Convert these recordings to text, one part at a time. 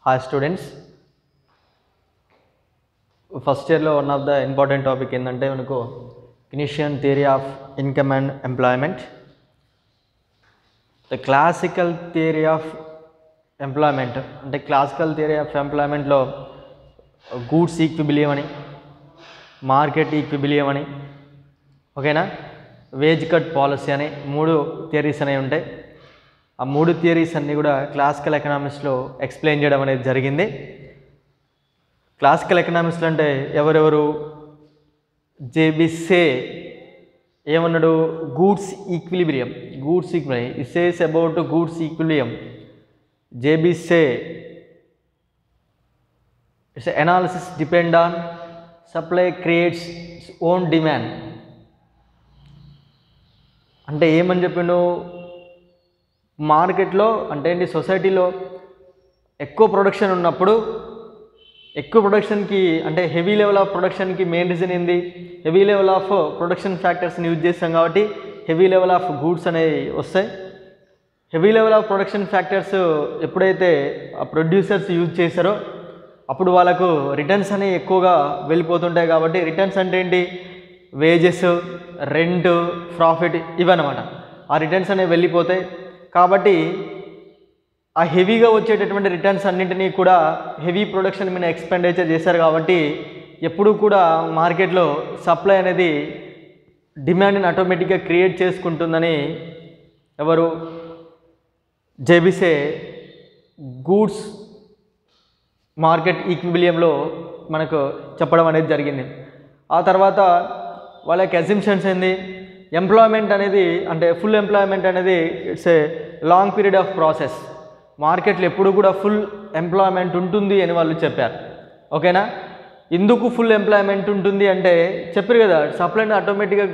Hi students first ఇయర్లో one of the important topic ఏంటంటే మనకు Keynesian theory of income and employment the classical theory of employment అంటే classical theory of ఎంప్లాయ్మెంట్లో goods equilibrium అని market ఈక్విబిలియం అని ఓకేనా veg cut policy అని మూడు థియరీస్ అనేవి ఉంటాయి ఆ మూడు థియరీస్ అన్నీ కూడా క్లాసికల్ ఎకనామిక్స్లో ఎక్స్ప్లెయిన్ చేయడం అనేది జరిగింది క్లాసికల్ ఎకనామిక్స్లో అంటే ఎవరెవరు జేబిసే ఏమన్నాడు goods equilibrium goods equilibrium it says about goods equilibrium J B Say it's analysis depend on supply creates own demand అంటే ఏమని చెప్పిండు మార్కెట్లో అంటే ఏంటి సొసైటీలో ఎక్కువ ప్రొడక్షన్ ఉన్నప్పుడు ఎక్కువ ప్రొడక్షన్కి అంటే హెవీ లెవెల్ ఆఫ్ ప్రొడక్షన్కి మెయిన్ రీజన్ ఏంది హెవీ లెవెల్ ఆఫ్ ప్రొడక్షన్ ఫ్యాక్టర్స్ని యూజ్ చేస్తాం కాబట్టి హెవీ లెవెల్ ఆఫ్ గూడ్స్ అనేవి వస్తాయి heavy level of production factors ఎప్పుడైతే ఆ ప్రొడ్యూసర్స్ యూజ్ చేశారో అప్పుడు వాళ్ళకు రిటర్న్స్ అనేవి ఎక్కువగా వెళ్ళిపోతుంటాయి కాబట్టి రిటర్న్స్ అంటే ఏంటి వేజెస్ రెంట్ ప్రాఫిట్ ఇవన్నమాట ఆ రిటర్న్స్ అనేవి వెళ్ళిపోతాయి కాబట్టి ఆ హెవీగా వచ్చేటటువంటి రిటర్న్స్ అన్నింటినీ కూడా హెవీ ప్రొడక్షన్ మీద ఎక్స్పెండిచర్ చేశారు కాబట్టి ఎప్పుడూ కూడా మార్కెట్లో సప్లై అనేది డిమాండ్ని ఆటోమేటిక్గా క్రియేట్ చేసుకుంటుందని ఎవరు జేబిసే గూడ్స్ మార్కెట్ ఈక్విబిలియంలో మనకు చెప్పడం అనేది జరిగింది ఆ తర్వాత వాళ్ళకి అజిమ్షన్స్ ఏంది ఎంప్లాయ్మెంట్ అనేది అంటే ఫుల్ ఎంప్లాయ్మెంట్ అనేది it's a long period of process మార్కెట్లో ఎప్పుడు కూడా ఫుల్ ఎంప్లాయ్మెంట్ ఉంటుంది అని వాళ్ళు చెప్పారు ఓకేనా ఎందుకు ఫుల్ ఎంప్లాయ్మెంట్ ఉంటుంది అంటే చెప్పారు కదా సప్లైని ఆటోమేటిక్గా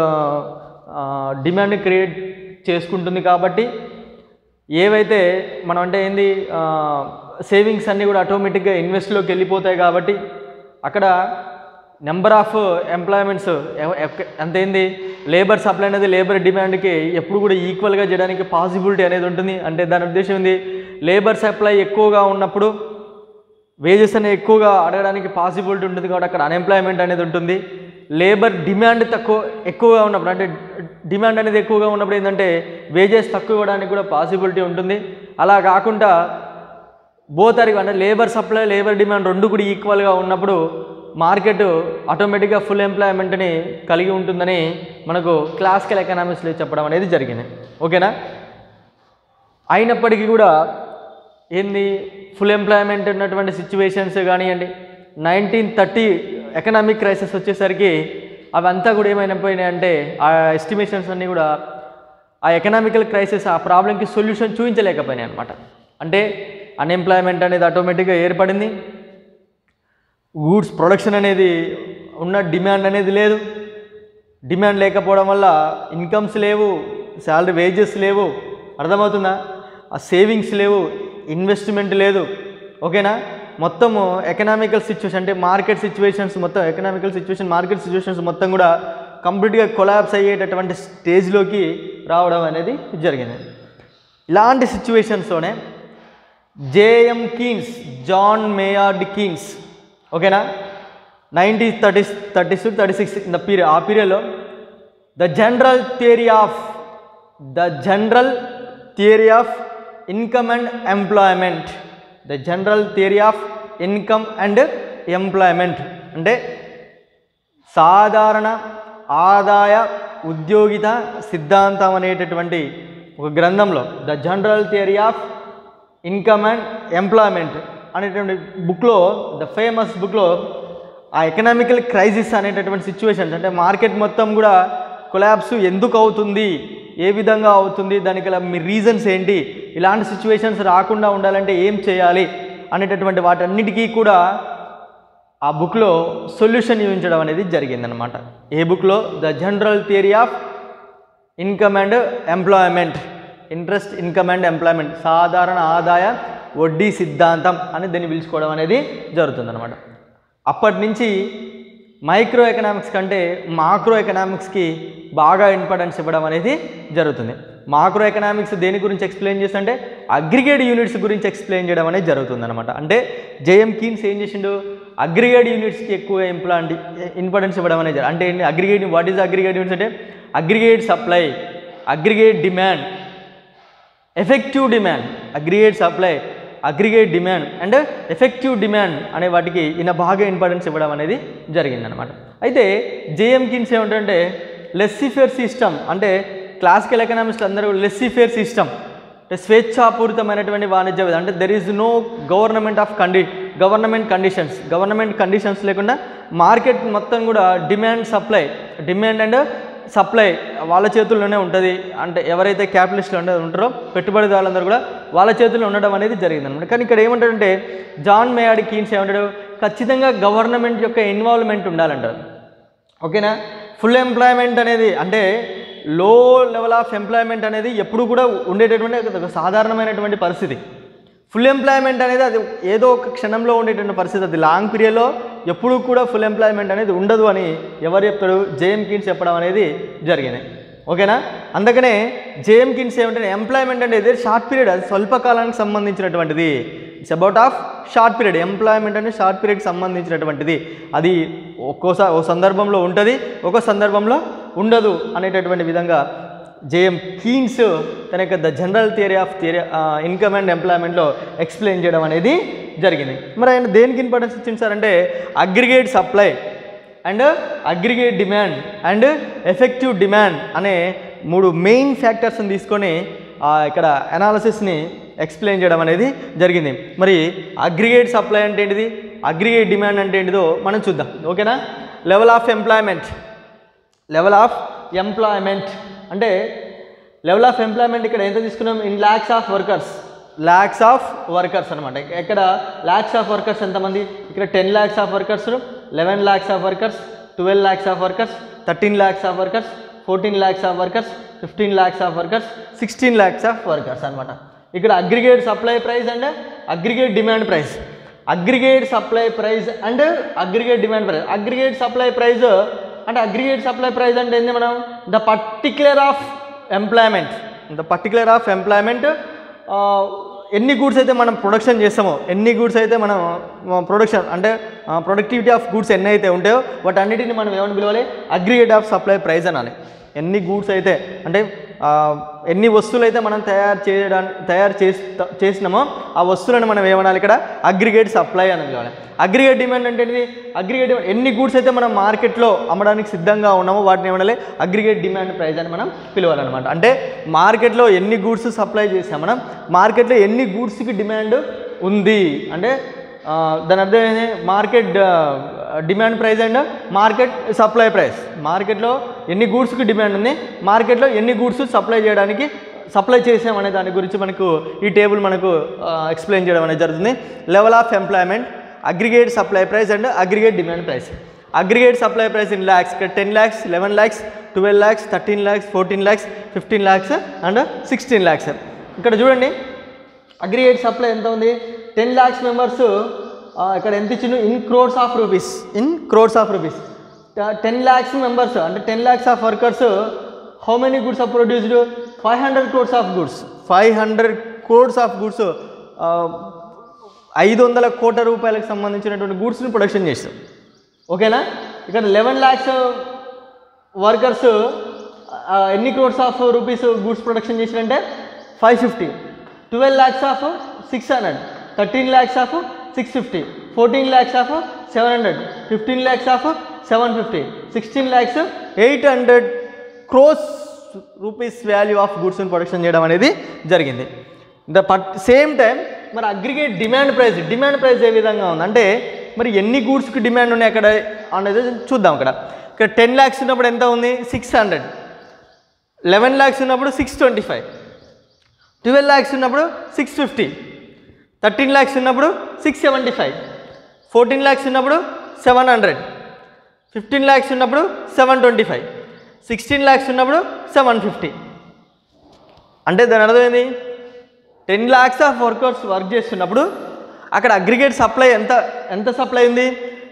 డిమాండ్ క్రియేట్ చేసుకుంటుంది కాబట్టి ఏవైతే మనం అంటే ఏంది సేవింగ్స్ అన్నీ కూడా ఆటోమేటిక్గా ఇన్వెస్ట్లోకి వెళ్ళిపోతాయి కాబట్టి అక్కడ నెంబర్ ఆఫ్ ఎంప్లాయ్మెంట్స్ ఎంత ఏంది లేబర్ సప్లై అనేది లేబర్ డిమాండ్కి ఎప్పుడు కూడా ఈక్వల్గా చేయడానికి పాసిబిలిటీ అనేది ఉంటుంది అంటే దాని ఉద్దేశం ఏంది లేబర్ సప్లై ఎక్కువగా ఉన్నప్పుడు వేజెస్ అనేవి ఎక్కువగా అడగడానికి పాసిబిలిటీ ఉంటుంది కాబట్టి అక్కడ అన్ఎంప్లాయ్మెంట్ అనేది ఉంటుంది లేబర్ డిమాండ్ తక్కువ ఎక్కువగా ఉన్నప్పుడు అంటే డిమాండ్ అనేది ఎక్కువగా ఉన్నప్పుడు ఏంటంటే వేజెస్ తక్కువ ఇవ్వడానికి కూడా పాసిబిలిటీ ఉంటుంది అలా కాకుండా బోత్ అంటే లేబర్ సప్లై లేబర్ డిమాండ్ రెండు కూడా ఈక్వల్గా ఉన్నప్పుడు మార్కెట్ ఆటోమేటిక్గా ఫుల్ ఎంప్లాయ్మెంట్ని కలిగి ఉంటుందని మనకు క్లాసికల్ ఎకనామిక్స్లో చెప్పడం అనేది జరిగింది ఓకేనా అయినప్పటికీ కూడా ఏంది ఫుల్ ఎంప్లాయ్మెంట్ ఉన్నటువంటి సిచ్యువేషన్స్ కానివ్వండి నైన్టీన్ థర్టీ ఎకనామిక్ క్రైసిస్ వచ్చేసరికి అవంతా కూడా ఏమైపోయినాయి అంటే ఆ ఎస్టిమేషన్స్ అన్నీ కూడా ఆ ఎకనామికల్ క్రైసిస్ ఆ ప్రాబ్లంకి సొల్యూషన్ చూపించలేకపోయినాయి అనమాట అంటే అన్ఎంప్లాయ్మెంట్ అనేది ఆటోమేటిక్గా ఏర్పడింది గూడ్స్ ప్రొడక్షన్ అనేది ఉన్న డిమాండ్ అనేది లేదు డిమాండ్ లేకపోవడం వల్ల ఇన్కమ్స్ లేవు శాలరీ వేజెస్ లేవు అర్థమవుతుందా ఆ సేవింగ్స్ లేవు ఇన్వెస్ట్మెంట్ లేదు ఓకేనా మొత్తము ఎకనామికల్ సిచ్యువేషన్ అంటే మార్కెట్ సిచ్యువేషన్స్ మొత్తం ఎకనామికల్ సిచ్యువేషన్ మార్కెట్ సిచ్యువేషన్స్ మొత్తం కూడా కంప్లీట్గా కొలాబ్స్ అయ్యేటటువంటి స్టేజ్లోకి రావడం అనేది జరిగింది ఇలాంటి సిచ్యువేషన్స్లోనే J M Keynes John Maynard Keynes ఓకేనా ninety thirty thirty six thirty six in the period ఆ పీరియడ్లో the general theory of the general theory of income and employment the general theory of income and employment అంటే సాధారణ ఆదాయ ఉద్యోగిత సిద్ధాంతం అనేటటువంటి ఒక గ్రంథంలో the general theory of income and employment అనేటువంటి బుక్లో ద ఫేమస్ బుక్లో ఆ ఎకనామికల్ క్రైసిస్ అనేటటువంటి సిచ్యువేషన్స్ అంటే మార్కెట్ మొత్తం కూడా కొలాబ్స్ ఎందుకు అవుతుంది ఏ విధంగా అవుతుంది దానికి మీ రీజన్స్ ఏంటి ఇలాంటి సిచ్యువేషన్స్ రాకుండా ఉండాలంటే ఏం చేయాలి అనేటటువంటి వాటన్నిటికీ కూడా ఆ బుక్లో సొల్యూషన్ చూపించడం అనేది జరిగిందనమాట ఏ బుక్లో the general theory of income and employment interest income and employment సాధారణ ఆదాయ వడ్డీ సిద్ధాంతం అని దీన్ని పిలుచుకోవడం అనేది జరుగుతుందన్నమాట అప్పటి నుంచి మైక్రో ఎకనామిక్స్ కంటే మాక్రో ఎకనామిక్స్కి బాగా ఇంపార్టెన్స్ ఇవ్వడం అనేది జరుగుతుంది మాక్రో ఎకనామిక్స్ దేని గురించి ఎక్స్ప్లెయిన్ చేస్తుంటే అగ్రిగేట్ యూనిట్స్ గురించి ఎక్స్ప్లెయిన్ చేయడం అనేది జరుగుతుంది అనమాట అంటే జేఎం కీన్స్ ఏం చేసిండు అగ్రిగేట్ యూనిట్స్కి ఎక్కువ ఇంప్లాంట్ ఇంపార్టెన్స్ ఇవ్వడం అనేది జరుగుతుంది. అంటే ఏంటి aggregate what is aggregate units అంటే aggregate supply aggregate demand effective demand aggregate supply aggregate demand and effective demand అనే వాటికి ఈయన బాగా ఇంపార్టెన్స్ ఇవ్వడం అనేది జరిగిందనమాట అయితే జేఎం కిన్స్ ఏమిటంటే లెస్సిఫేర్ సిస్టమ్ అంటే క్లాసికల్ ఎకనామిస్ట్ అందరూ లెస్సిఫేర్ సిస్టమ్ అంటే స్వేచ్ఛాపూరితమైనటువంటి వాణిజ్య విధానం అంటే there is no government of కండి గవర్నమెంట్ కండిషన్స్ గవర్నమెంట్ కండిషన్స్ లేకుండా మార్కెట్ మొత్తం కూడా demand supply demand and supply వాళ్ళ చేతుల్లోనే ఉంటుంది అంటే ఎవరైతే క్యాపిటలిస్టులు ఉండ- ఉంటారో పెట్టుబడిదారులందరూ కూడా వాళ్ళ చేతుల్లో ఉండడం అనేది జరిగిందనమాట కానీ ఇక్కడ ఏమంటాడంటే జాన్ మేయాడి కీన్స్ ఏమంటాడు ఖచ్చితంగా గవర్నమెంట్ యొక్క ఇన్వాల్వ్మెంట్ ఉండాలంటారు ఓకేనా ఫుల్ ఎంప్లాయ్మెంట్ అనేది అంటే లో లెవెల్ ఆఫ్ ఎంప్లాయ్మెంట్ అనేది ఎప్పుడు కూడా ఉండేటటువంటి ఒక సాధారణమైనటువంటి పరిస్థితి ఫుల్ ఎంప్లాయ్మెంట్ అనేది అది ఏదో ఒక క్షణంలో ఉండేటువంటి పరిస్థితి అది లాంగ్ పీరియడ్లో ఎప్పుడూ కూడా ఫుల్ ఎంప్లాయ్మెంట్ అనేది ఉండదు అని ఎవరు చెప్తారు జేఎం కిన్స్ చెప్పడం అనేది జరిగింది ఓకేనా అందుకనే జేఎం కిన్స్ ఏమంటే ఎంప్లాయ్మెంట్ అనేది షార్ట్ పీరియడ్ అది స్వల్పకాలానికి సంబంధించినటువంటిది it's about of short period employment అనేది షార్ట్ పీరియడ్కి సంబంధించినటువంటిది అది ఒక్కోసారి ఓ సందర్భంలో ఉంటుంది ఒక సందర్భంలో ఉండదు అనేటటువంటి విధంగా జేఎం కీన్స్ తన యొక్క the general theory of theory income and ఎంప్లాయ్మెంట్లో ఎక్స్ప్లెయిన్ చేయడం అనేది జరిగింది మరి ఆయన దేనికి ఇంపార్టెన్స్ ఇచ్చింది సార్ అంటే aggregate supply and aggregate demand and effective demand అనే మూడు మెయిన్ ఫ్యాక్టర్స్ని తీసుకొని ఆ, ఇక్కడ అనాలసిస్ని ఎక్స్ప్లెయిన్ చేయడం అనేది జరిగింది మరి అగ్రిగేట్ సప్లై అంటే ఏంటిది అగ్రిగేట్ డిమాండ్ అంటే ఏంటిదో మనం చూద్దాం ఓకేనా level of employment level of employment అంటే లెవెల్ ఆఫ్ ఎంప్లాయ్మెంట్ ఇక్కడ ఎంత తీసుకున్నాం in lakhs of workers lakhs of workers అనమాట ఇక్కడ ల్యాక్స్ ఆఫ్ వర్కర్స్ ఎంతమంది ఇక్కడ ten lakhs of workers eleven lakhs of workers twelve lakhs of workers thirteen lakhs of workers fourteen lakhs of workers fifteen lakhs of workers sixteen lakhs of workers అనమాట ఇక్కడ aggregate supply price and aggregate demand price aggregate supply price and aggregate demand price aggregate supply price అంటే aggregate supply price అంటే ఏంది మనం the particular of employment the particular of employment ఎన్ని goods అయితే మనం production చేస్తామో ఎన్ని గూడ్స్ అయితే మనం ప్రొడక్షన్ అంటే ప్రొడక్టివిటీ ఆఫ్ గూడ్స్ ఎన్ని అయితే ఉంటాయో వాటన్నిటిని మనం ఏమని పిలవాలి అగ్రిగేట్ ఆఫ్ సప్లై ప్రైస్ అనాలి ఎన్ని గూడ్స్ అయితే అంటే ఆ, ఎన్ని వస్తువులు అయితే మనం తయారు చేయడానికి తయారు చేసి చేసినామో ఆ వస్తువులను మనం ఏమనాలి ఇక్కడ అగ్రిగేట్ సప్లై అని పిలవాలి అగ్రిగేట్ డిమాండ్ అంటే ఏంటిది అగ్రిగేట్ డిమాండ్ ఎన్ని గూడ్స్ అయితే మనం మార్కెట్లో అమ్మడానికి సిద్ధంగా ఉన్నామో వాటిని ఏమనాలి అగ్రిగేట్ డిమాండ్ ప్రైస్ అని మనం పిలవాలన్నమాట అంటే మార్కెట్లో ఎన్ని గూడ్స్ సప్లై చేసాం మనం మార్కెట్లో ఎన్ని గూడ్స్కి డిమాండ్ ఉంది అంటే ఆ, దాని అర్థం ఏంటి market demand price and market supply price మార్కెట్లో ఎన్ని గూడ్స్కి డిమాండ్ ఉంది మార్కెట్లో ఎన్ని గూడ్స్ సప్లై చేయడానికి సప్లై చేసామనే దాని గురించి మనకు ఈ టేబుల్ మనకు ఎక్స్ప్లెయిన్ చేయడం అనేది జరుగుతుంది level of employment aggregate supply price and aggregate demand price aggregate supply price in lakhs ఇక్కడ ten lakhs eleven lakhs twelve lakhs thirteen lakhs fourteen lakhs fifteen lakhs and sixteen lakhs ఇక్కడ చూడండి అగ్రిగేట్ సప్లై ఎంత ఉంది టెన్ ల్యాక్స్ మెంబర్స్ ఇక్కడ ఎంత ఇచ్చిండు in crores of rupees in crores of rupees ten lakhs members అంటే ten lakhs of workers how many goods of produced five hundred crores of goods five hundred crores of goods ఐదు వందల కోట్ల రూపాయలకు సంబంధించినటువంటి గూడ్స్ని ప్రొడక్షన్ చేస్తాం ఓకేనా ఇక్కడ లెవెన్ ల్యాక్స్ వర్కర్స్ ఎన్ని crores of rupees goods production చేసినంటే five fifty twelve lakhs of six hundred thirteen lakhs of six fifty fourteen lakhs of seven hundred fifteen lakhs of seven fifty sixteen lakhs eight hundred crores rupees value of గూడ్స్ని production చేయడం అనేది జరిగింది the put same time మరి aggregate demand price demand price ఏ విధంగా ఉంది అంటే మరి ఎన్ని గూడ్స్కి డిమాండ్ ఉన్నాయి అక్కడ అనేది చూద్దాం అక్కడ ఇక్కడ టెన్ ల్యాక్స్ ఉన్నప్పుడు ఎంత ఉంది సిక్స్ హండ్రెడ్ లెవెన్ ల్యాక్స్ ఉన్నప్పుడు six twenty five twelve lakhs ఉన్నప్పుడు సిక్స్ ఫిఫ్టీ థర్టీన్ ల్యాక్స్ ఉన్నప్పుడు six seventy five fourteen lakhs ఉన్నప్పుడు సెవెన్ హండ్రెడ్ ఫిఫ్టీన్ ల్యాక్స్ ఉన్నప్పుడు seven twenty five sixteen lakhs ఉన్నప్పుడు సెవెన్ ఫిఫ్టీ అంటే దాని అర్థం ఏంది ten lakhs of workers work చేస్తున్నప్పుడు అక్కడ అగ్రిగేట్ సప్లై ఎంత ఎంత సప్లై ఉంది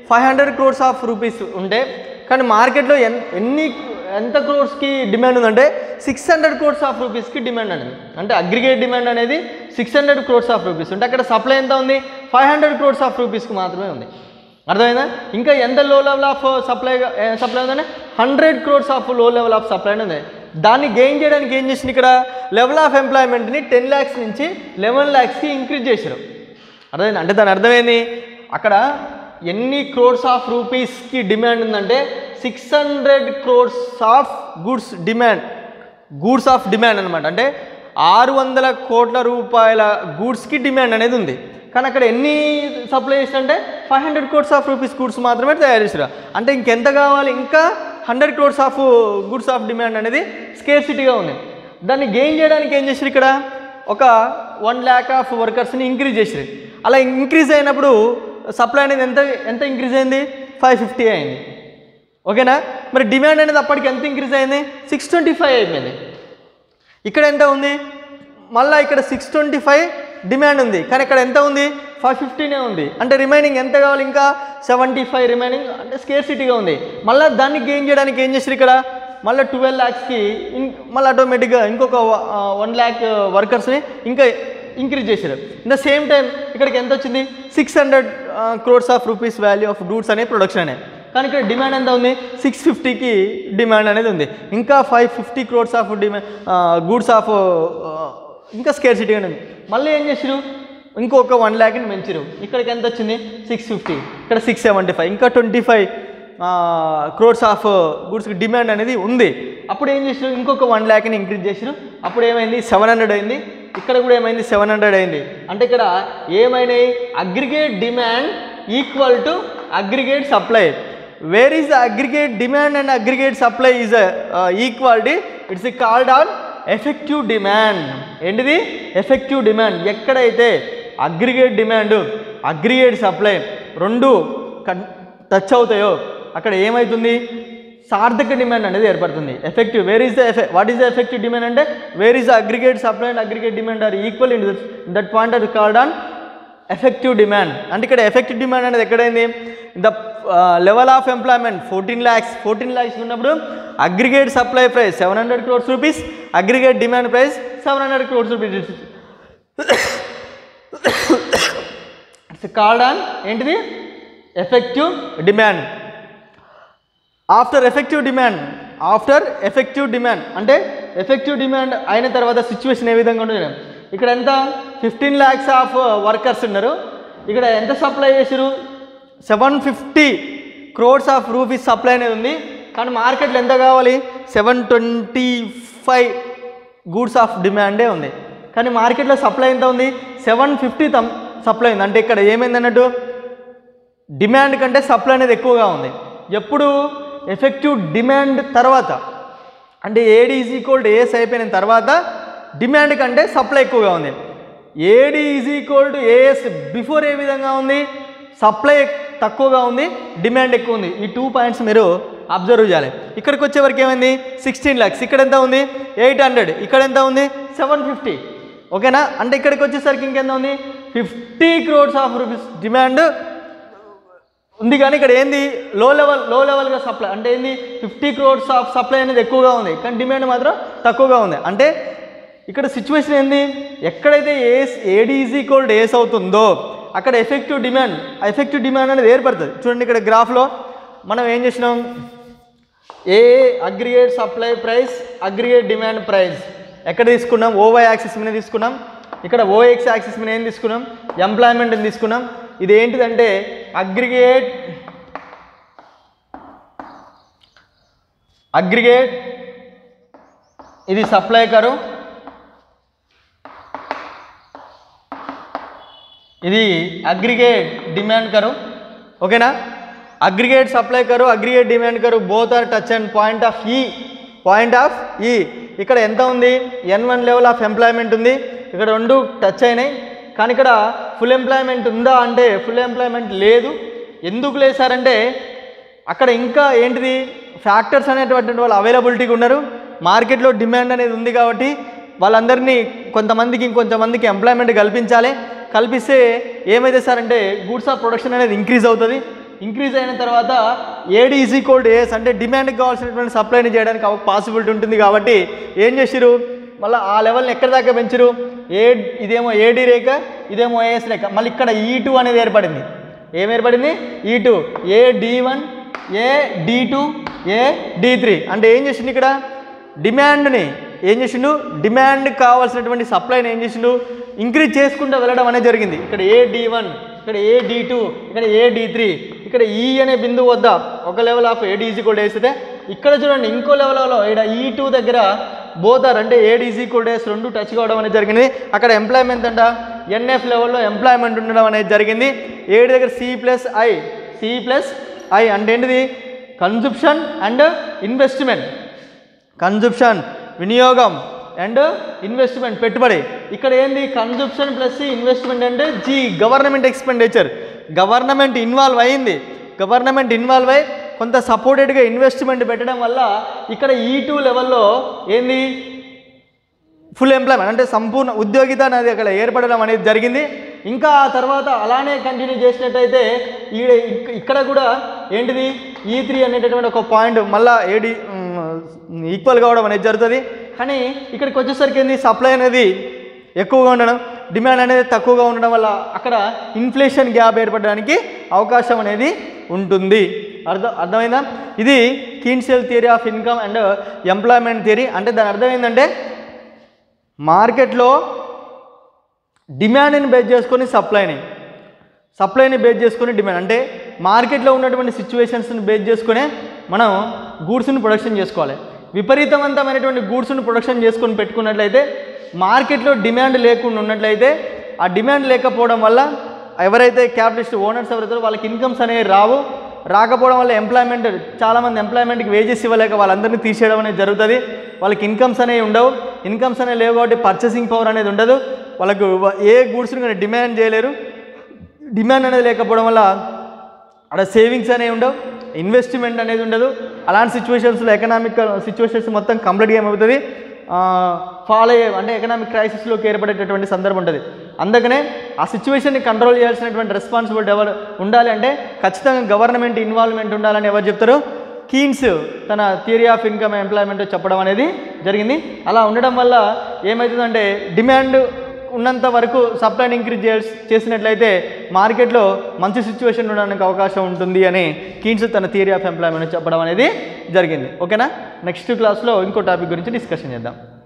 five hundred crores of rupees ఉంటే కానీ మార్కెట్లో ఎన్ ఎన్ని ఎంత క్రోర్స్కి డిమాండ్ ఉందంటే సిక్స్ హండ్రెడ్ క్రోర్స్ ఆఫ్ రూపీస్కి డిమాండ్ అనేది అంటే అగ్రిగేట్ డిమాండ్ అనేది six hundred crores of rupees ఉంటే అక్కడ సప్లై ఎంత ఉంది ఫైవ్ హండ్రెడ్ క్రోర్స్ ఆఫ్ రూపీస్కి మాత్రమే ఉంది అర్థమైందా ఇంకా ఎంత low level of supply supply ఉందంటే hundred crores of low level of supply ఉంది దాన్ని గెయిన్ చేయడానికి ఏం చేసింది ఇక్కడ లెవెల్ ఆఫ్ ఎంప్లాయ్మెంట్ని టెన్ ల్యాక్స్ నుంచి లెవెన్ ల్యాక్స్కి ఇంక్రీజ్ చేశారు అర్థమైంది అంటే దాని అర్థమైంది అక్కడ ఎన్ని క్రోర్స్ ఆఫ్ రూపీస్కి డిమాండ్ ఉందంటే six hundred crores of goods demand goods of demand అనమాట అంటే ఆరు వందల కోట్ల రూపాయల గూడ్స్కి డిమాండ్ అనేది ఉంది కానీ అక్కడ ఎన్ని సప్లై చేసినంటే five hundred crores of rupees goods మాత్రమే తయారు చేసారు అంటే ఇంకెంత కావాలి ఇంకా hundred crores of goods of demand అనేది స్కేర్ సిటీగా ఉంది దాన్ని గెయిన్ చేయడానికి ఏం చేశారు ఇక్కడ ఒక వన్ ల్యాక్ ఆఫ్ వర్కర్స్ని ఇంక్రీజ్ చేసారు అలా ఇంక్రీజ్ అయినప్పుడు సప్లై అనేది ఎంత ఎంత ఇంక్రీజ్ అయింది ఫైవ్ ఫిఫ్టీ అయింది ఓకేనా మరి డిమాండ్ అనేది అప్పటికి ఎంత ఇంక్రీజ్ అయింది సిక్స్ ట్వంటీ ఫైవ్ అయిపోయింది ఇక్కడ ఎంత ఉంది మళ్ళీ ఇక్కడ సిక్స్ ట్వంటీ ఫైవ్ డిమాండ్ ఉంది కానీ ఇక్కడ ఎంత ఉంది ఫైవ్ ఫిఫ్టీనే ఉంది అంటే రిమైనింగ్ ఎంత కావాలి ఇంకా సెవెంటీ ఫైవ్ రిమైనింగ్ అంటే స్కేర్ సిటీగా ఉంది మళ్ళీ దాన్ని గెయిన్ చేయడానికి ఏం చేసారు ఇక్కడ మళ్ళీ ట్వెల్వ్ ల్యాక్స్కి ఇన్ మళ్ళీ ఆటోమేటిక్గా ఇంకొక వన్ ల్యాక్ వర్కర్స్ని ఇంకా ఇంక్రీజ్ చేశారు ఇన్ ద సేమ్ టైం ఇక్కడికి ఎంత వచ్చింది six hundred crores of rupees value of goods అనే ప్రొడక్షన్ అనే కానీ ఇక్కడ డిమాండ్ ఎంత ఉంది సిక్స్ ఫిఫ్టీకి డిమాండ్ అనేది ఉంది ఇంకా five fifty crores of demand goods of ఇంకా స్కేర్ సిటీ అనేది మళ్ళీ ఏం చేసిరు ఇంకొక వన్ ల్యాక్ని పెంచిరు ఇక్కడికి ఎంత వచ్చింది సిక్స్ ఫిఫ్టీ ఇక్కడ సిక్స్ సెవెంటీ ఫైవ్ ఇంకా ట్వంటీ ఫైవ్ క్రోర్స్ ఆఫ్ గూడ్స్కి డిమాండ్ అనేది ఉంది అప్పుడు ఏం చేసారు ఇంకొక వన్ ల్యాక్ని ఇంక్రీజ్ చేసారు అప్పుడు ఏమైంది సెవెన్ హండ్రెడ్ అయింది ఇక్కడ కూడా ఏమైంది సెవెన్ హండ్రెడ్ అయింది అంటే ఇక్కడ ఏమైనాయి aggregate demand equal to aggregate supply where is the aggregate demand and aggregate supply is equality it's called on effective demand ఏంటిది ఎఫెక్టివ్ డిమాండ్ ఎక్కడైతే అగ్రిగేట్ డిమాండ్ అగ్రిగేట్ సప్లై రెండు టచ్ అవుతాయో అక్కడ ఏమవుతుంది సార్థక డిమాండ్ అనేది ఏర్పడుతుంది effective where is the effect what is the effective demand అంటే where is the aggregate supply and aggregate demand are equal in that point are called on effective demand అంటే ఇక్కడ ఎఫెక్టివ్ డిమాండ్ అనేది ఎక్కడైంది the level of employment fourteen lakhs fourteen lakhs ఉన్నప్పుడు aggregate supply price seven hundred crores rupees aggregate demand price seven hundred crores rupees it's called on ఏంటిది effective demand after effective demand after effective demand అంటే effective demand అయిన తర్వాత situation ఏ విధంగా ఉంటుంది ఇక్కడ ఎంత fifteen lakhs of workers ఉన్నారు ఇక్కడ ఎంత సప్లై చేసారు seven fifty crores of rupees supply అనేది ఉంది కానీ మార్కెట్లో ఎంత కావాలి seven twenty five goods of డిమాండే ఉంది కానీ మార్కెట్లో సప్లై ఎంత ఉంది సెవెన్ ఫిఫ్టీ తమ్ సప్లై ఉంది అంటే ఇక్కడ ఏమైంది అన్నట్టు డిమాండ్ కంటే సప్లై అనేది ఎక్కువగా ఉంది ఎప్పుడు ఎఫెక్టివ్ డిమాండ్ తర్వాత అంటే AD is equal to AS అయిపోయిన తర్వాత డిమాండ్ కంటే సప్లై ఎక్కువగా ఉంది AD is equal to AS before ఏ విధంగా ఉంది సప్లై తక్కువగా ఉంది డిమాండ్ ఎక్కువ ఉంది ఈ టూ పాయింట్స్ మీరు అబ్జర్వ్ చేయాలి ఇక్కడికి వచ్చే వరకు ఏమైంది సిక్స్టీన్ ల్యాక్స్ ఇక్కడ ఎంత ఉంది ఎయిట్ హండ్రెడ్ ఇక్కడ ఎంత ఉంది సెవెన్ ఫిఫ్టీ ఓకేనా అంటే ఇక్కడికి వచ్చేసరికి ఇంకెంత ఉంది fifty crores of rupees demand ఉంది కానీ ఇక్కడ ఏంది లో లెవెల్ లో లెవెల్గా సప్లై అంటే ఏంది ఫిఫ్టీ క్రోడ్స్ ఆఫ్ సప్లై అనేది ఎక్కువగా ఉంది కానీ డిమాండ్ మాత్రం తక్కువగా ఉంది అంటే ఇక్కడ సిచ్యువేషన్ ఏంది ఎక్కడైతే AS AD is equal AS అవుతుందో అక్కడ ఎఫెక్టివ్ డిమాండ్ ఆ ఎఫెక్టివ్ డిమాండ్ అనేది ఏర్పడుతుంది చూడండి ఇక్కడ గ్రాఫ్లో మనం ఏం చేసినాం ఏ aggregate supply price aggregate demand price ఎక్కడ తీసుకున్నాం ఓవై యాక్సిస్ మీద తీసుకున్నాం ఇక్కడ ఓఎక్స్ యాక్సిస్ మీద ఏం తీసుకున్నాం ఎంప్లాయ్మెంట్ అని తీసుకున్నాం ఇది ఏంటిదంటే అగ్రిగేట్ అగ్రిగేట్ ఇది సప్లై కరు ఇది అగ్రిగేట్ డిమాండ్ కరు ఓకేనా aggregate supply curve aggregate demand curve both are touch and point of E point of E ఇక్కడ ఎంత ఉంది N one level of employment ఉంది ఇక్కడ రెండు టచ్ అయినాయి కానీ ఇక్కడ ఫుల్ ఎంప్లాయ్మెంట్ ఉందా అంటే ఫుల్ ఎంప్లాయ్మెంట్ లేదు ఎందుకు లేదు సార్ అంటే అక్కడ ఇంకా ఏంటిది ఫ్యాక్టర్స్ అనేటువంటి వాళ్ళు అవైలబిలిటీగా ఉన్నారు మార్కెట్లో డిమాండ్ అనేది ఉంది కాబట్టి వాళ్ళందరినీ కొంతమందికి ఇంకొంతమందికి ఎంప్లాయ్మెంట్ కల్పించాలి కల్పిస్తే ఏమైతే సార్ అంటే గూడ్స్ ఆఫ్ ప్రొడక్షన్ అనేది ఇంక్రీజ్ అవుతుంది ఇంక్రీజ్ అయిన తర్వాత AD is equal to AS అంటే డిమాండ్కి కావాల్సినటువంటి సప్లైని చేయడానికి పాసిబిలిటీ ఉంటుంది కాబట్టి ఏం చేసిరు మళ్ళీ ఆ లెవెల్ని ఎక్కడి దాకా పెంచరు ఏ ఇదేమో ఏడి రేఖ ఇదేమో ఏఎస్ రేఖ మళ్ళీ ఇక్కడ ఈ టూ అనేది ఏర్పడింది ఏం ఏర్పడింది E two A D one A D two A D three అంటే ఏం చేసిండు ఇక్కడ డిమాండ్ని ఏం చేసిండు డిమాండ్ కావాల్సినటువంటి సప్లైని ఏం చేసిండు ఇంక్రీజ్ చేసుకుంటూ వెళ్ళడం అనేది జరిగింది ఇక్కడ ఏ డి వన్ ఇక్కడ ఏ డి టూ ఇక్కడ ఏ డి త్రీ ఇక్కడ ఈ అనే బిందువు వద్ద ఒక లెవెల్ ఆఫ్ ఏడి ఈజీ కూడా వేస్తే ఇక్కడ చూడండి ఇంకో లెవెల్లో ఇక్కడ ఈ టూ దగ్గర బోతార్ అంటే ఏడ్ ఈజీ కూడా రెండు టచ్ కావడం అనేది జరిగింది అక్కడ ఎంప్లాయ్మెంట్ అంట ఎన్ఎఫ్ లెవెల్లో ఎంప్లాయ్మెంట్ ఉండడం అనేది జరిగింది ఏడు దగ్గర C plus I C plus I అంటే ఏంటిది కన్జుప్షన్ అండ్ ఇన్వెస్ట్మెంట్ కన్జుప్షన్ వినియోగం అండ్ ఇన్వెస్ట్మెంట్ పెట్టుబడి ఇక్కడ ఏంది కన్జుప్షన్ ప్లస్ ఇన్వెస్ట్మెంట్ అంటే G government expenditure government involve అయింది గవర్నమెంట్ ఇన్వాల్వ్ అయ్యి కొంత సపోర్టెడ్గా ఇన్వెస్ట్మెంట్ పెట్టడం వల్ల ఇక్కడ ఈ టూ లెవెల్లో ఏంది ఫుల్ ఎంప్లాయ్మెంట్ అంటే సంపూర్ణ ఉద్యోగిత అనేది అక్కడ ఏర్పడడం అనేది జరిగింది ఇంకా ఆ తర్వాత అలానే కంటిన్యూ చేసినట్టయితే ఈ ఇక్- ఇక్కడ కూడా ఏంటిది ఈ త్రీ అనేటటువంటి ఒక పాయింట్ మళ్ళా ఏడి ఈక్వల్ కావడం అనేది జరుగుతుంది కానీ ఇక్కడికి వచ్చేసరికి ఏంది సప్లై అనేది ఎక్కువగా ఉండడం డిమాండ్ అనేది తక్కువగా ఉండడం వల్ల అక్కడ ఇన్ఫ్లేషన్ గ్యాప్ ఏర్పడడానికి అవకాశం అనేది ఉంటుంది అర్థం అర్థమైందా ఇది Keynesian theory of income and employment theory అంటే దాని అర్థం ఏంటంటే మార్కెట్లో డిమాండ్ని బేస్ చేసుకొని సప్లైని సప్లైని బేస్ చేసుకొని డిమాండ్ అంటే మార్కెట్లో ఉన్నటువంటి సిచ్యువేషన్స్ని బేస్ చేసుకునే మనం గూడ్స్ని ప్రొడక్షన్ చేసుకోవాలి విపరీతవంతమైనటువంటి గూడ్స్ని ప్రొడక్షన్ చేసుకొని పెట్టుకున్నట్లయితే మార్కెట్లో డిమాండ్ లేకుండా ఉన్నట్లయితే ఆ డిమాండ్ లేకపోవడం వల్ల ఎవరైతే క్యాపిటలిస్ట్ ఓనర్స్ ఎవరైతే వాళ్ళకి ఇన్కమ్స్ అనేవి రావు రాకపోవడం వల్ల ఎంప్లాయ్మెంట్ చాలామంది ఎంప్లాయ్మెంట్కి వేజెస్ ఇవ్వలేక వాళ్ళందరినీ తీసేయడం అనేది జరుగుతుంది వాళ్ళకి ఇన్కమ్స్ అనేవి ఉండవు ఇన్కమ్స్ అనేవి లేవు కాబట్టి పర్చేసింగ్ పవర్ అనేది ఉండదు వాళ్ళకు ఏ గూడ్స్ని కానీ డిమాండ్ చేయలేరు డిమాండ్ అనేది లేకపోవడం వల్ల అక్కడ సేవింగ్స్ అనేవి ఉండవు ఇన్వెస్ట్మెంట్ అనేది ఉండదు అలాంటి సిచ్యువేషన్స్లో ఎకనామిక్ సిచ్యువేషన్స్ మొత్తం కంప్లీట్గా ఏమవుతుంది ఫాలో అయ్యే అంటే ఎకనామిక్ క్రైసిస్లోకి ఏర్పడేటటువంటి సందర్భం ఉంటుంది అందుకనే ఆ సిచ్యువేషన్ని కంట్రోల్ చేయాల్సినటువంటి రెస్పాన్సిబిలిటీ ఎవరు ఉండాలి అంటే ఖచ్చితంగా గవర్నమెంట్ ఇన్వాల్వ్మెంట్ ఉండాలని ఎవరు చెప్తారు కీన్స్ తన థియరీ ఆఫ్ ఇన్కమ్ ఎంప్లాయ్మెంట్ చెప్పడం అనేది జరిగింది అలా ఉండడం వల్ల ఏమవుతుందంటే డిమాండ్ ఉన్నంత వరకు సప్లైని ఇంక్రీజ్ చేయాల్సి చేసినట్లయితే మార్కెట్లో మంచి సిచ్యువేషన్ ఉండడానికి అవకాశం ఉంటుంది అని కీన్స్ తన థియరీ ఆఫ్ ఎంప్లాయ్మెంట్ చెప్పడం అనేది జరిగింది ఓకేనా నెక్స్ట్ క్లాస్లో ఇంకో టాపిక్ గురించి డిస్కషన్ చేద్దాం